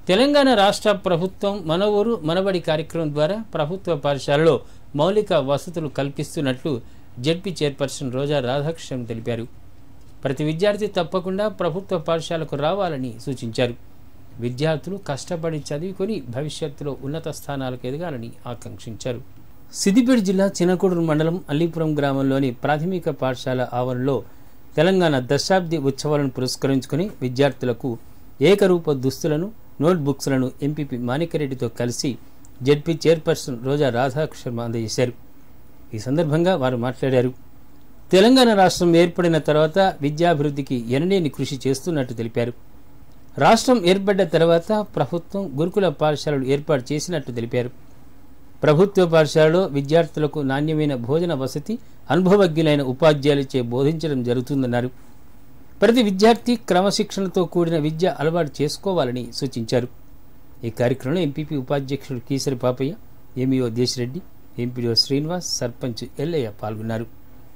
తెలంగాణ రాష్ట్ర ప్రభుత్వం మన ఊరు మనబడి కార్యక్రమం ద్వారా ప్రభుత్వ పాఠశాలలో మౌలిక వసతులు కల్పిస్తున్నట్లు జెడ్పీ చైర్పర్సన్ రోజా రాధాకృష్ణన్ తెలిపారు ప్రతి విద్యార్థి తప్పకుండా ప్రభుత్వ పాఠశాలకు రావాలని సూచించారు విద్యార్థులు కష్టపడి చదువుకొని భవిష్యత్తులో ఉన్నత స్థానాలకు ఎదగాలని ఆకాంక్షించారు సిద్దిపేట జిల్లా చినకూడూరు మండలం అల్లీపురం గ్రామంలోని ప్రాథమిక పాఠశాల ఆవరణలో తెలంగాణ దశాబ్ది ఉత్సవాలను పురస్కరించుకుని విద్యార్థులకు ఏకరూప దుస్తులను నోట్బుక్స్లను ఎంపీపీ మాణిక్యరెడ్డితో కలిసి జెడ్పీ చైర్పర్సన్ రోజా రాధాకృష్ణ అందజేశారు ఈ సందర్భంగా వారు మాట్లాడారు తెలంగాణ రాష్ట్రం ఏర్పడిన తర్వాత విద్యాభివృద్ధికి ఎనలేని కృషి చేస్తున్నట్టు తెలిపారు రాష్ట్రం ఏర్పడ్డ తర్వాత ప్రభుత్వం గురుకుల పాఠశాలలు ఏర్పాటు చేసినట్టు తెలిపారు ప్రభుత్వ పాఠశాలలో విద్యార్థులకు నాణ్యమైన భోజన వసతి అనుభవజ్ఞులైన ఉపాధ్యాయులచే బోధించడం జరుగుతుందన్నారు ప్రతి విద్యార్థి క్రమశిక్షణతో కూడిన విద్య అలవాటు చేసుకోవాలని సూచించారు ఈ కార్యక్రమంలో ఎంపీపీ ఉపాధ్యక్షుడు కీసరి పాపయ్య ఎంఈఓ దేశరెడ్డి ఎంపీడీఓ శ్రీనివాస్ సర్పంచ్ ఎల్లయ్య పాల్గొన్నారు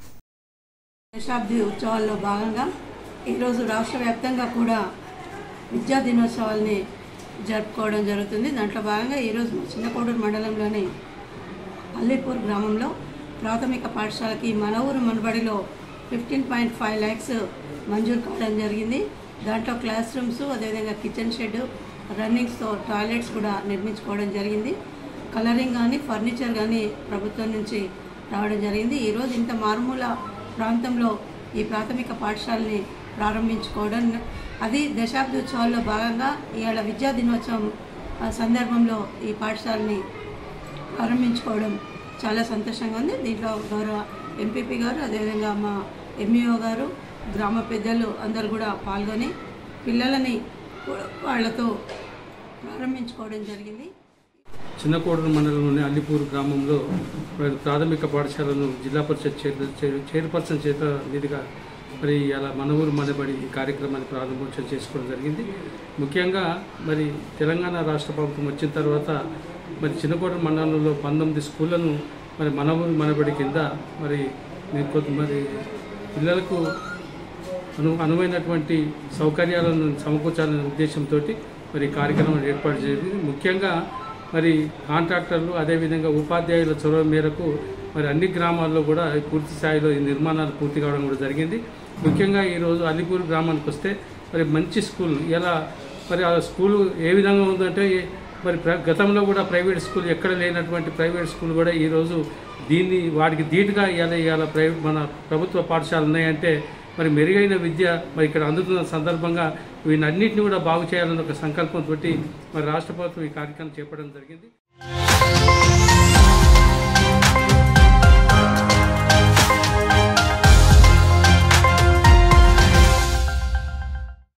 దశాబ్ది ఉత్సవాల్లో భాగంగా ఈరోజు రాష్ట్ర వ్యాప్తంగా కూడా విద్యా దినోత్సవాల్ని జరుపుకోవడం జరుగుతుంది దాంట్లో భాగంగా ఈరోజు మా చిన్నకోడూరు మండలంలోని అల్లీపూర్ గ్రామంలో ప్రాథమిక పాఠశాలకి మన ఊరు మనబడిలో ఫిఫ్టీన్ పాయింట్ ఫైవ్ ల్యాక్స్ మంజూరు కావడం జరిగింది దాంట్లో క్లాస్ రూమ్స్ అదేవిధంగా కిచెన్ షెడ్ రన్నింగ్స్తో టాయిలెట్స్ కూడా నిర్మించుకోవడం జరిగింది కలరింగ్ కానీ ఫర్నిచర్ కానీ ప్రభుత్వం నుంచి రావడం జరిగింది ఈరోజు ఇంత మారుమూల ప్రాంతంలో ఈ ప్రాథమిక పాఠశాలని ప్రారంభించుకోవడం అది దశాబ్ది ఉత్సవాల్లో భాగంగా ఇవాళ విద్యా దినోత్సవం ఆ సందర్భంలో ఈ పాఠశాలని ప్రారంభించుకోవడం చాలా సంతోషంగా ఉంది దీంట్లో గౌరవ ఎంపీపీ గారు అదేవిధంగా మా ఎంఈఓ గారు గ్రామ పెద్దలు అందరు కూడా పాల్గొని పిల్లలని వాళ్ళతో ప్రారంభించుకోవడం జరిగింది చిన్నకోడూరు మండలంలోని అల్లిపూర్ గ్రామంలో మరి ప్రాథమిక పాఠశాలను జిల్లా పరిషత్ చైర్ చైర్- చైర్పర్సన్ చేత మీదుగా మరి అలా మన ఊరు మనబడి ఈ కార్యక్రమాన్ని ప్రారంభోత్సవం చేసుకోవడం జరిగింది ముఖ్యంగా మరి తెలంగాణ రాష్ట్ర ప్రభుత్వం వచ్చిన తర్వాత మరి చిన్నకోడూరు మండలంలో పంతొమ్మిది స్కూళ్లను మరి మన ఊరు మనబడి కింద మరి మీరు కొంత మరి పిల్లలకు అను అనువైనటువంటి సౌకర్యాలను సమకూర్చాలనే ఉద్దేశంతో మరి ఈ కార్యక్రమం ఏర్పాటు జరిగింది ముఖ్యంగా మరి కాంట్రాక్టర్లు అదేవిధంగా ఉపాధ్యాయుల చొరవ మేరకు మరి అన్ని గ్రామాల్లో కూడా పూర్తి స్థాయిలో ఈ నిర్మాణాలు పూర్తి కావడం కూడా జరిగింది ముఖ్యంగా ఈరోజు అలీపూర్ గ్రామానికి వస్తే మరి మంచి స్కూల్ ఇలా మరి ఆ స్కూల్ ఏ విధంగా ఉందంటే మరి ప్ర- గతంలో కూడా ప్రైవేట్ స్కూల్ ఎక్కడ లేనటువంటి ప్రైవేట్ స్కూల్ కూడా ఈరోజు దీన్ని వాటికి ధీటుగా ఇవాళ ఇవాళ ప్రైవేట్ మన ప్రభుత్వ పాఠశాలలు ఉన్నాయంటే మరి మెరుగైన విద్య మరి ఇక్కడ అందుతున్న సందర్భంగా వీటన్నిటిని కూడా బాగు చేయాలన్న ఒక సంకల్పంతో మరి రాష్ట్ర ప్రభుత్వం ఈ కార్యక్రమం చేపట్టడం జరిగింది